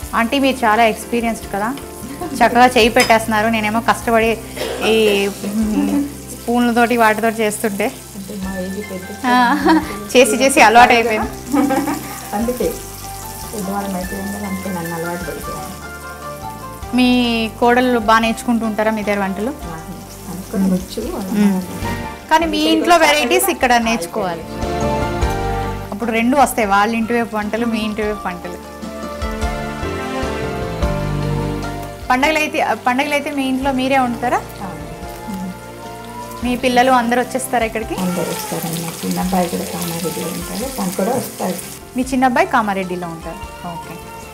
Aunty మీరు చాలా experienced కదా చక్కగా చేయి పెట్టేస్తున్నారు నేనేమో కష్టపడి ఈ స్పూన్లతోటి వాటితోటి చేస్తుంటే అంటే మా ఏజ్ పెద్ద ఆ, చేసి చేసి అలవాటు అయిపోయింది అందుకే పెద్దవాళ్ళం అయిపోయిందని అందుకే నన్ను అలవాటు పడిపోయాను మీ కోడలు బాగా నేర్చుకుంటూ ఉంటారా మీ దగ్గర వంటలు అనుకుని వచ్చు కానీ మీ ఇంట్లో వెరైటీస్ ఇక్కడ నేర్చుకోవాలి అప్పుడు రెండు వస్తాయి వాళ్ళ ఇంటి వైపు వంటలు మీ ఇంటి వైపు వంటలు పండగలైతే పండగలైతే మీ ఇంట్లో మీరే ఉంటారా మీ పిల్లలు అందరూ వచ్చేస్తారా ఇక్కడికి అందరు వస్తారని మా చిన్న అబ్బాయి కూడా కామారెడ్డి ఉంటాడు తను కూడా వస్తాడు మీ చిన్న అబ్బాయి కామారెడ్డిలో ఉంటారు ఓకే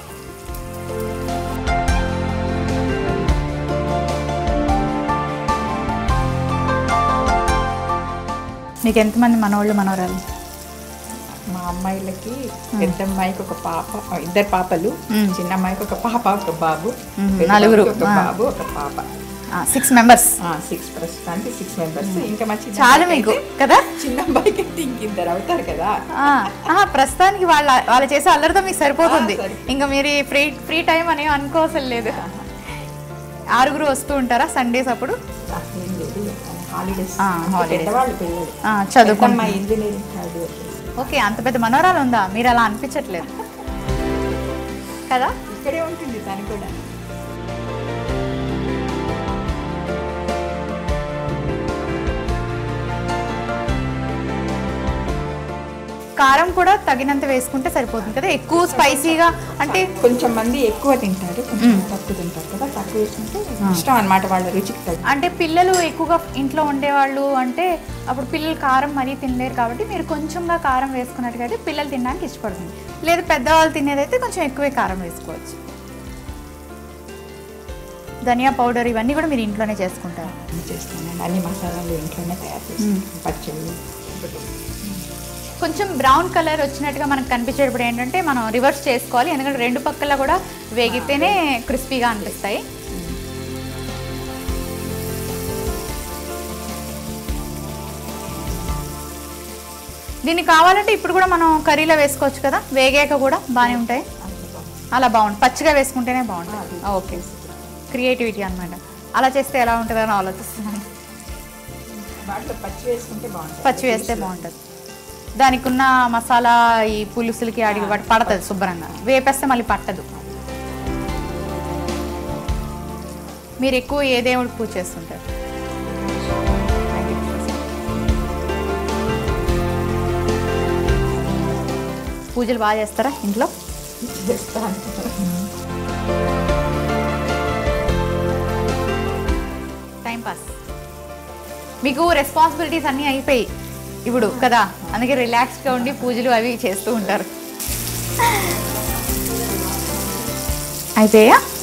మీకు ఎంతమంది మనవాళ్ళు మనవరాలు మా అమ్మాయిలకి పెద్ద అమ్మాయికి ఒక పాప ఇద్దరు పాపలు మ్మ్. చిన్న అమ్మాయికి ఒక పాప ఒక బాబు మ్మ్. పెద్ద నలుగురు. బాబుకి ఒక ఆ. బాబు ఒక పాప సిక్స్ మెంబర్స్ సిక్స్ ప్రస్తుతానికి సిక్స్ మెంబర్స్ ఇంకా మా చిన్న చాలు అబ్బాయికి మీకు అయితే- కదా చిన్న అబ్బాయికి అయితే ఇంక ఇద్దరు అవుతారు కదా ఆ, ఆహా, ప్రస్తుతానికి వాళ్ళ వాళ్ళు చేసే అల్లరితో మీకు సరిపోతుంది ఆ, సరే. ఇంకా మీరు ఫ్రీ ఫ్రీ టైం అనేవి అనుకోవసరం లేదు ఆరుగురు వస్తూ ఉంటారా సండేస్ అప్పుడు అట్లేం లేదు హాలిడేస్ ఆ, holidays. పెద్దవాళ్ళు పిల్లలు ఆ, చదువుకుంటున్నారు. మా ఇంజనీరింగ్ గ్రాడ్యుయేట్ ఓకే అంత పెద్ద మనోరాలు ఉందా మీరు అలా అనిపించట్లేదు కదా ఇక్కడే ఉంటుంది తను కూడా కారం కూడా తగినంత వేసుకుంటే సరిపోతుంది కదా ఎక్కువ స్పైసీగా అంటే కొంచెం మంది ఎక్కువ తింటారు కొంచెం తక్కువ తింటారు కదా తక్కువ వేసుకుంటే ఇష్టం అన్నమాట వాళ్ళ రుచికి తగ్గ అంటే పిల్లలు ఎక్కువగా ఇంట్లో ఉండేవాళ్ళు అంటే అప్పుడు పిల్లలు కారం మరీ తినలేరు కాబట్టి మీరు కొంచెంగా కారం వేసుకున్నట్టుగా పిల్లలు తినడానికి ఇష్టపడుతుంది లేదు పెద్దవాళ్ళు తినేదైతే కొంచెం ఎక్కువే కారం వేసుకోవచ్చు ధనియా పౌడర్ ఇవన్నీ కూడా మీరు ఇంట్లోనే చేసుకుంటారు అన్ని చేస్తానండి అన్ని మసాలాలు ఇంట్లోనే తయారు చేస్తాను పచ్చళ్ళు కొంచెం బ్రౌన్ కలర్ వచ్చినట్టుగా మనకు కనిపించేటప్పుడు ఏంటంటే మనం రివర్స్ చేసుకోవాలి ఎందుకంటే రెండు పక్కల కూడా వేగితేనే క్రిస్పీగా అనిపిస్తాయి దీన్ని కావాలంటే ఇప్పుడు కూడా మనం కర్రీలో వేసుకోవచ్చు కదా వేగాక కూడా బాగానే ఉంటాయి అలా బాగుంటుంది పచ్చిగా వేసుకుంటేనే బాగుంటుంది ఓకే క్రియేటివిటీ అన్నమాట అలా చేస్తే ఎలా ఉంటుందని ఆలోచిస్తున్నాను వాటిలో పచ్చి వేసుకుంటే బాగుంటుంది పచ్చి వేస్తే బాగుంటుంది దానికి ఉన్న మసాలా ఈ పులుసులకి అడిగి వాటి పడుతుంది శుభ్రంగా వేపేస్తే మళ్ళీ పట్టదు మీరు ఎక్కువ ఏ దేవుడికి పూజ చేస్తుంటారు పూజలు బాగా చేస్తారా ఇంట్లో చేస్తాను టైం పాస్ మీకు రెస్పాన్సిబిలిటీస్ అన్నీ అయిపోయి ఇప్పుడు కదా అందుకే రిలాక్స్గా ఉండి పూజలు అవి చేస్తూ ఉంటారు అయిపోయా